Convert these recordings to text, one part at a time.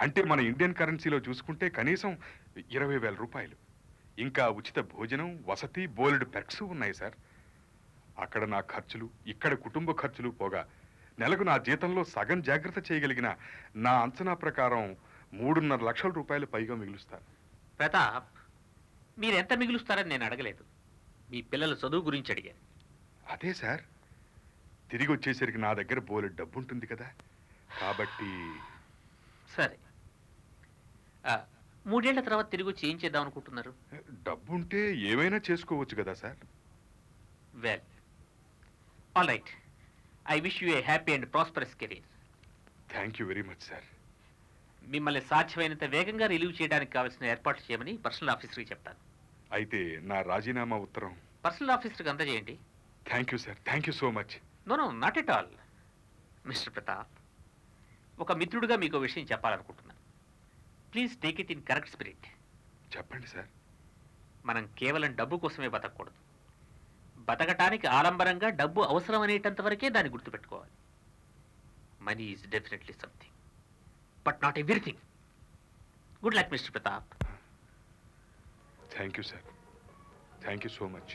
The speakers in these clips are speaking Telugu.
అంటే మన ఇండియన్ కరెన్సీలో చూసుకుంటే కనీసం ఇరవై వేల రూపాయలు ఇంకా ఉచిత భోజనం వసతి బోలెడు పెర్క్స్ ఉన్నాయి సార్ అక్కడ నా ఖర్చులు ఇక్కడ కుటుంబ ఖర్చులు పోగా నెలకు నా జీతంలో సగం జాగ్రత్త చేయగలిగిన నా అంచనా ప్రకారం మూడున్నర లక్షల రూపాయలు పైగా మిగులుస్తాను ప్రతాప్ మీరు ఎంత మిగులుస్తారని నేను అడగలేదు మీ పిల్లల చదువు గురించి అడిగాను అదే సార్ తిరిగి వచ్చేసరికి నా దగ్గర బోలెడు డబ్బు ఉంటుంది కదా కాబట్టి సరే ఆ, మూడేళ్ల తర్వాత తిరిగి వచ్చి ఏం చేద్దాం అనుకుంటున్నారు డబ్బుంటే ఏమైనా చేసుకోవచ్చు కదా sir well all right I wish you a happy and prosperous career thank you very much sir మిమ్మల్ని సాధ్యమైనంత వేగంగా రిలీవ్ చేయడానికి కావాల్సిన ఏర్పాట్లు చేయమని పర్సనల్ ఆఫీసర్కి చెప్తాను అయితే నా రాజీనామా ఉత్తరం పర్సనల్ ఆఫీసర్కి అందజేయండి thank you sir thank you so much no no not at all mister Pratap ఒక మిత్రుడిగా మీకు ఓ విషయం చెప్పాలనుకుంటున్నాను please take it in correct spirit చెప్పండి సార్ మనం కేవలం డబ్బు కోసమే బతకూడదు బతకటానికి ఆలంబరంగా డబ్బు అవసరం అనేటంత వరకే దాన్ని గుర్తుపెట్టుకోవాలి money is definitely something but not everything good luck mister Pratap thank you sir thank you so much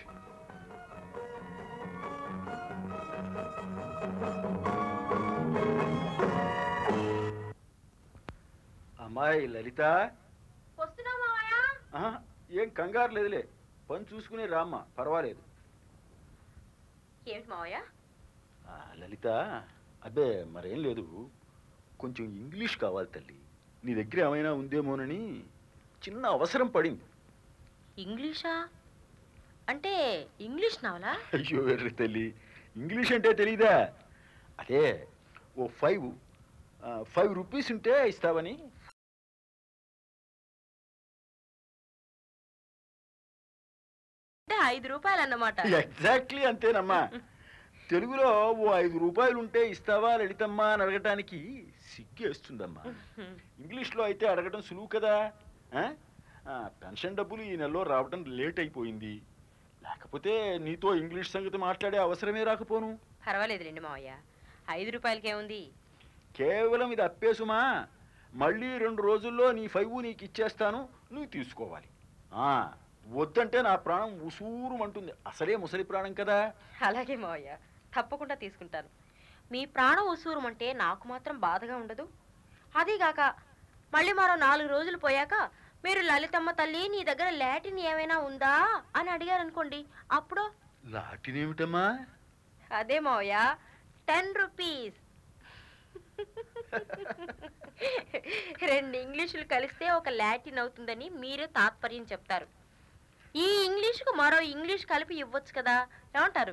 అమ్మాయి లలిత వస్తున్నా మావయ్య ఆహా, ఏం కంగారు లేదులే పని చూసుకుని రామ్మ పర్వాలేదు ఏమిటి మావయ్య ఆ, లలిత అబ్బే మరేం లేదు కొంచెం ఇంగ్లీష్ కావాలి తల్లి నీ దగ్గర ఏమైనా ఉందేమోనని చిన్న అవసరం పడింది ఇంగ్లీషా అంటే ఇంగ్లీష్ నవలా అయ్యో వెర్రి తల్లి ఇంగ్లీష్ అంటే తెలీదా అదే ఓ ఫైవ్ ఆ, ఫైవ్ రూపీస్ ఉంటే ఇస్తావని అంటే ఐదు రూపాయలు అన్నమాట ఎగ్జాక్ట్లీ అంతేనమ్మా తెలుగులో ఓ ఐదు రూపాయలు ఉంటే ఇస్తావా లలితమ్మా అని అడగటానికి సిగ్గేస్తుందమ్మా ఇంగ్లీష్లో అయితే అడగడం సులువు కదా ఆ? ఆ, పెన్షన్ డబ్బులు ఈ నెలలో రావడం లేట్ అయిపోయింది లేకపోతే నీతో ఇంగ్లీష్ సంగతి మాట్లాడే అవసరమే రాకపోను పర్వాలేదులేండి మావయ్య ఐదు రూపాయలకేముంది కేవలం ఇది అప్పేసుమా మళ్ళీ రెండు రోజుల్లో నీ ఫైవ్ నీకు ఇచ్చేస్తాను నువ్వు తీసుకోవాలి ఆ, వద్దంటే నా ప్రాణం ఉసూరుమంటుంది అసలే ముసలి ప్రాణం కదా అలాగే మావయ్య తప్పకుండా తీసుకుంటాను మీ ప్రాణం ఉసూరం అంటే నాకు మాత్రం బాధగా ఉండదు అదీగాక మళ్ళీ మరో నాలుగు రోజులు పోయాక మీరు లలితమ్మ తల్లి నీ దగ్గర లాటిన్ ఏమైనా ఉందా అని అడిగారు అనుకోండి అప్పుడు లాటినేమిటమ్మా అదే మావయ్య టెన్ రూపీస్ రెండు ఇంగ్లీషులు కలిస్తే ఒక లాటిన్ అవుతుందని మీరే తాత్పర్యం చెప్తారు ఈ ఇంగ్లీషుకు మరో ఇంగ్లీష్ కలిపి ఇవ్వచ్చు కదా ఏమంటారు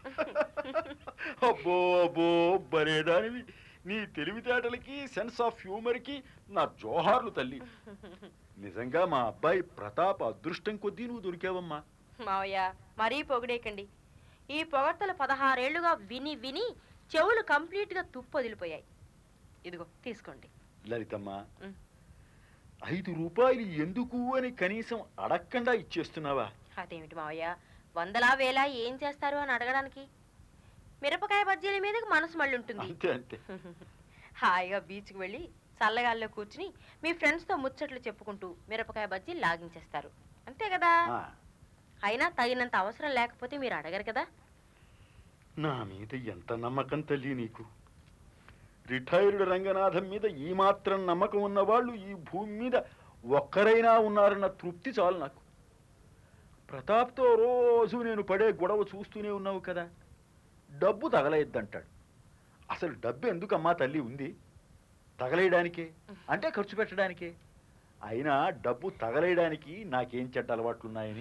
అబ్బో అబ్బో బరేదానివి నీ తెలివితేటలకి సెన్స్ ఆఫ్ హ్యూమర్కి నా జోహార్లు తల్లి నిజంగా మా అబ్బాయి ప్రతాప్ అదృష్టం కొద్దీ నువ్వు దొరికావమ్మా మావయ్య మరీ పొగిడేకండి ఈ పొగడ్తలు పదహారేళ్లుగా విని విని చెవులు కంప్లీట్గా తుప్పు వదిలిపోయాయి ఇదిగో తీసుకోండి లలితమ్మ ఉం. ఐదు రూపాయలు ఎందుకు అని కనీసం అడక్కండా ఇచ్చేస్తున్నావా అదేమిటి మావయ్య వందలా వేలా ఏం చేస్తారు అని అడగడానికి మిరపకాయ బజ్జీల మీదకి మనసు మళ్ళీ ఉంటుంది అంతే అంతే హాయిగా బీచ్కి వెళ్ళి చల్లగాల్లో కూర్చుని మీ ఫ్రెండ్స్తో ముచ్చట్లు చెప్పుకుంటూ మిరపకాయ బజ్జీ లాగించేస్తారు అంతే కదా ఆ, అయినా తగినంత అవసరం లేకపోతే మీరు అడగరు కదా నా మీద ఎంత నమ్మకం తల్లి నీకు రిటైర్డ్ రంగనాథం మీద ఈ మాత్రం నమ్మకం ఉన్నవాళ్ళు ఈ భూమి మీద ఒక్కరైనా ఉన్నారన్న తృప్తి చాలు నాకు ప్రతాప్తో రోజు నేను పడే గొడవ చూస్తూనే ఉన్నావు కదా డబ్బు తగలేద్దంటాడు అసలు డబ్బు ఎందుకమ్మా తల్లి ఉంది తగలేయడానికే అంటే ఖర్చు పెట్టడానికే అయినా డబ్బు తగలేయడానికి నాకేం చెడ్డ అలవాట్లున్నాయని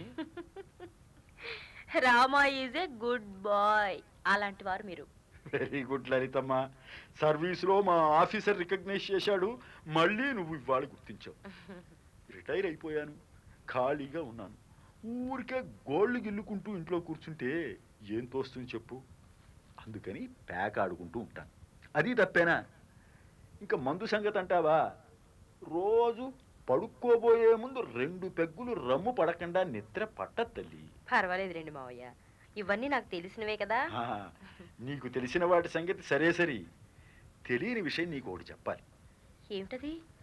Rama is a good boy అలాంటి వారు మీరు వెరీ గుడ్ లలితమ్మ సర్వీస్లో మా ఆఫీసర్ రికగ్నైజ్ చేశాడు మళ్ళీ నువ్వు ఇవాళ గుర్తించావు రిటైర్ అయిపోయాను ఖాళీగా ఉన్నాను ఊరికే గోళ్ళు గిల్లుకుంటూ ఇంట్లో కూర్చుంటే ఏం తోస్తుంది చెప్పు అందుకని ప్యాక్ ఆడుకుంటూ ఉంటాను అది తప్పేనా ఇంకా మందు సంగతి అంటావా రోజు పడుకోబోయే ముందు రెండు పెగ్గులు రమ్ము పడకుండా నిద్ర పట్టదు తల్లి పర్వాలేదు రండి మావయ్య ఇవన్నీ నాకు తెలిసినవే కదా ఆ, నీకు తెలిసిన వాటి సంగతి సరే సరి తెలియని విషయం నీకు ఒకటి చెప్పాలి ఏమిటది